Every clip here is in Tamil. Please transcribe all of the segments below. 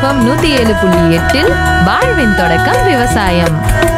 எஃப்எம் நூத்தி ஏழு புள்ளி எட்டில் வாழ்வின் தொடக்கம் விவசாயம்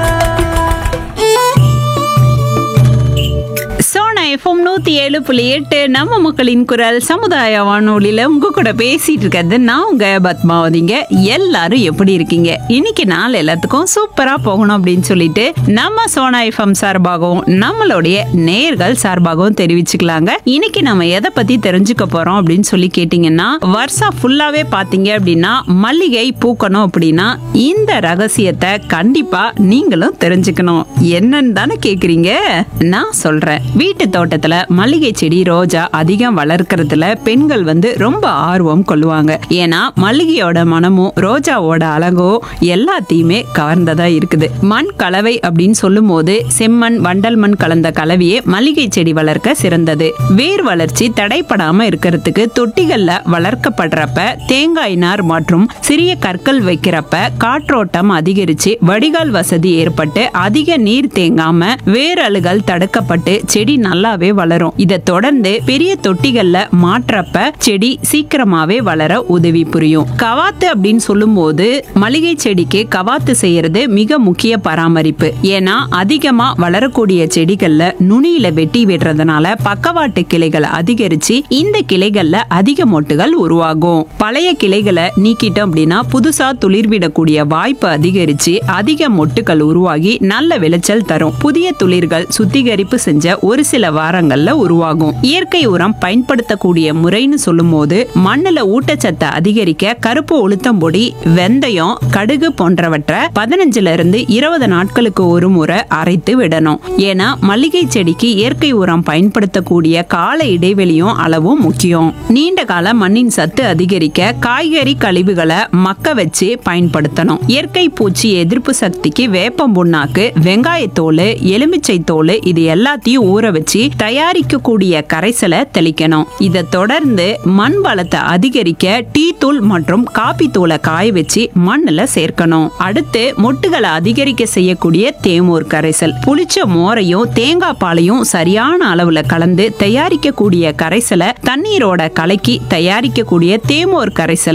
சோனா எஃப்எம் நூத்தி ஏழு புள்ளி எட்டு நம்ம மக்களின் குரல் சமுதாய வானொலியில உங்க கூட பேசிட்டு இருக்கிறது நான் உங்க பத்மாவதிங்க எல்லாரும் எப்படி இருக்கீங்க இன்னைக்கு நாள் எல்லாத்துக்கும் சூப்பரா போகணும் அப்படின்னு சொல்லிட்டு நம்ம சோனா எஃப்எம் சார்பாகவும் நம்மளுடைய நேர்கள் சார்பாகவும் தெரிவிச்சுக்கலாங்க இன்னைக்கு நம்ம எதை பத்தி தெரிஞ்சுக்க போறோம் அப்படின்னு சொல்லி கேட்டீங்கன்னா வருஷம் ஃபுல்லாவே பாத்தீங்க அப்படின்னா மல்லிகை பூக்கணும் அப்படின்னா இந்த ரகசியத்தை கண்டிப்பா நீங்களும் தெரிஞ்சுக்கணும் என்னன்னு தானே கேக்குறீங்க நான் சொல்றேன் வீட்டு தோட்டத்துல மல்லிகை செடி ரோஜா அதிகம் வளர்க்கறதுல பெண்கள் வந்து ரொம்ப ஆர்வம் கொள்ளுவாங்க ஏன்னா மல்லிகையோட மனமும் ரோஜாவோட அழகும் எல்லாத்தையுமே கவர்ந்ததா இருக்குது மண் கலவை அப்படின்னு சொல்லும் போது செம்மண் வண்டல் மண் கலந்த கலவையே மல்லிகை செடி வளர்க்க சிறந்தது வேர் வளர்ச்சி தடைப்படாம இருக்கிறதுக்கு தொட்டிகள்ல வளர்க்கப்படுறப்ப தேங்காய் நார் மற்றும் சிறிய கற்கள் வைக்கிறப்ப காற்றோட்டம் அதிகரிச்சு வடிகால் வசதி ஏற்பட்டு அதிக நீர் தேங்காம வேரழுகள் தடுக்கப்பட்டு செடி நல்லாவே வளரும் இதை தொடர்ந்து பெரிய தொட்டிகள்ல மாற்றப்ப செடி சீக்கிரமாவே வளர உதவி புரியும் கவாத்து அப்படின்னு சொல்லும்போது மளிகை செடிக்கு கவாத்து செய்யறது மிக முக்கிய பராமரிப்பு ஏன்னா அதிகமா வளரக்கூடிய செடிகள்ல நுனியில வெட்டி விடுறதுனால பக்கவாட்டு கிளைகள் அதிகரிச்சு இந்த கிளைகள்ல அதிக மொட்டுகள் உருவாகும் பழைய கிளைகளை நீக்கிட்டோம் அப்படின்னா புதுசா துளிர்விடக்கூடிய வாய்ப்பு அதிகரிச்சு அதிக மொட்டுகள் உருவாகி நல்ல விளைச்சல் தரும் புதிய துளிர்கள் சுத்திகரிப்பு செஞ்ச ஒரு சில வாரங்கள்ல உருவாகும் இயற்கை உரம் பயன்படுத்தக்கூடிய முறைன்னு சொல்லும்போது மண்ணுல ஊட்டச்சத்தை அதிகரிக்க கருப்பு உளுத்தம் பொடி வெந்தயம் கடுகு போன்றவற்றை பதினஞ்சுல இருந்து இருபது நாட்களுக்கு ஒரு முறை அரைத்து விடணும் ஏன்னா மல்லிகை செடிக்கு இயற்கை உரம் பயன்படுத்தக்கூடிய கால இடைவெளியும் அளவும் முக்கியம் நீண்ட கால மண்ணின் சத்து அதிகரிக்க காய்கறி கழிவுகளை மக்க வச்சு பயன்படுத்தணும் இயற்கை பூச்சி எதிர்ப்பு சக்திக்கு வேப்பம் புண்ணாக்கு வெங்காயத்தோல் எலுமிச்சை தோல் இது எல்லாத்தையும் ஊற வச்சு தயாரிக்கக்கூடிய கரைசலை தெளிக்கணும் இதை தொடர்ந்து மண் வளத்தை அதிகரிக்க டீ தூள் மற்றும் காபி தூளை காய வச்சு மண்ணுல சேர்க்கணும் அடுத்து மொட்டுகளை அதிகரிக்க செய்யக்கூடிய தேமூர் கரைசல் புளிச்ச மோரையும் தேங்காய் பாலையும் சரியான அளவுல கலந்து தயாரிக்கக்கூடிய கரைசலை தண்ணீரோட கலக்கி தயாரிக்கக்கூடிய தேமோர் கரைசலை